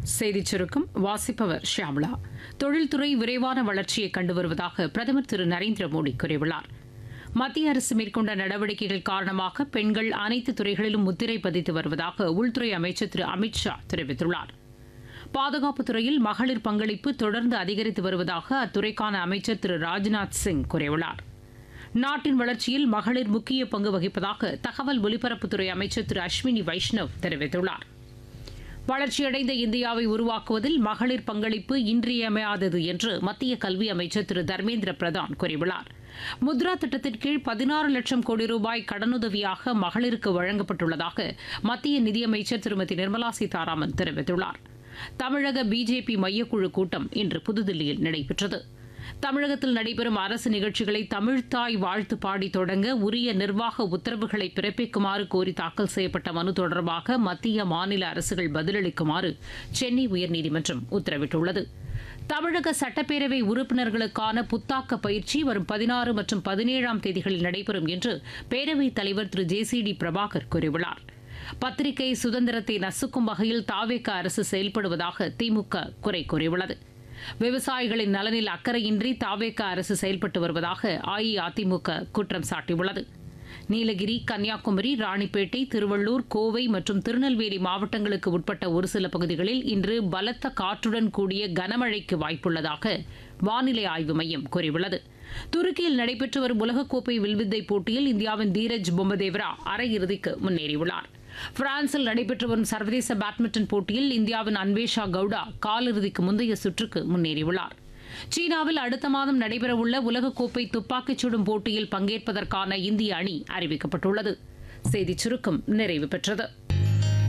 செய்திச் சுருக்கம் வாசிப்பவர் ஷியாம்லா தொழில்துறை விரைவான வளர்ச்சியை கண்டு வருவதாக பிரதமர் திரு நரேந்திர மோடி கூறியுள்ளார் மத்திய அரசு மேற்கொண்ட நடவடிக்கைகள் காரணமாக பெண்கள் அனைத்து துறைகளிலும் முத்திரை பதித்து வருவதாக உள்துறை அமைச்சர் திரு அமித் ஷா தெரிவித்துள்ளார் பாதுகாப்புத் துறையில் மகளிர் பங்களிப்பு தொடர்ந்து அதிகரித்து வருவதாக அத்துறைக்கான அமைச்சர் திரு ராஜ்நாத் சிங் கூறியுள்ளார் நாட்டின் வளர்ச்சியில் மகளிர் முக்கிய பங்கு வகிப்பதாக தகவல் ஒலிபரப்புத்துறை அமைச்சர் திரு அஸ்வினி வைஷ்ணவ் தெரிவித்துள்ளார் வளர்ச்சியடைந்த இந்தியாவை உருவாக்குவதில் மகளிர் பங்களிப்பு இன்றியமையாதது என்று மத்திய கல்வி அமைச்சர் திரு தர்மேந்திர பிரதான் கூறியுள்ளார் முத்ரா திட்டத்தின் கீழ் பதினாறு லட்சம் கோடி ரூபாய் கடனுதவியாக மகளிருக்கு வழங்கப்பட்டுள்ளதாக மத்திய நிதியமைச்சர் திருமதி நிர்மலா சீதாராமன் தெரிவித்துள்ளார் தமிழக பிஜேபி மையக்குழு கூட்டம் இன்று புதுதில்லியில் நடைபெற்றது தமிழகத்தில் நடைபெறும் அரசு நிகழ்ச்சிகளை தமிழ்தாய் வாழ்த்து பாடி தொடங்க உரிய நிர்வாக உத்தரவுகளை பிறப்பிக்குமாறு கோரி தாக்கல் செய்யப்பட்ட மனு தொடர்பாக மத்திய மாநில அரசுகள் பதிலளிக்குமாறு சென்னை உயர்நீதிமன்றம் உத்தரவிட்டுள்ளது தமிழக சட்டப்பேரவை உறுப்பினர்களுக்கான புத்தாக்க பயிற்சி வரும் பதினாறு மற்றும் பதினேழாம் தேதிகளில் நடைபெறும் என்று பேரவைத் தலைவர் Thiru J C D Prabhakar கூறியுள்ளார் பத்திரிகை சுதந்திரத்தை நசுக்கும் வகையில் தாவேக அரசு செயல்படுவதாக திமுக குறை கூறியுள்ளது விவசாயிகளின் நலனில் அக்கறையின்றி தாவேக அரசு செயல்பட்டு வருவதாக அஇஅதிமுக குற்றம் சாட்டியுள்ளது நீலகிரி கன்னியாகுமரி ராணிப்பேட்டை திருவள்ளூர் கோவை மற்றும் திருநெல்வேலி மாவட்டங்களுக்கு உட்பட்ட ஒரு சில பகுதிகளில் இன்று பலத்த காற்றுடன் கூடிய கனமழைக்கு வாய்ப்புள்ளதாக வானிலை ஆய்வு மையம் கூறியுள்ளது துருக்கியில் நடைபெற்று வரும் உலகக்கோப்பை வில்வித்தை போட்டியில் இந்தியாவின் தீரஜ் பொம்மதேவரா அரையிறுதிக்கு முன்னேறியுள்ளார் பிரான்சில் நடைபெற்று வரும் சர்வதேச பேட்மிண்டன் போட்டியில் இந்தியாவின் அன்வேஷா கவுடா காலிறுதிக்கு முந்தைய சுற்றுக்கு முன்னேறியுள்ளார் சீனாவில் அடுத்த மாதம் நடைபெறவுள்ள உலகக்கோப்பை துப்பாக்கிச் சுடும் போட்டியில் பங்கேற்பதற்கான இந்திய அணி அறிவிக்கப்பட்டுள்ளது செய்திச் சுருக்கம் நிறைவு பெற்றது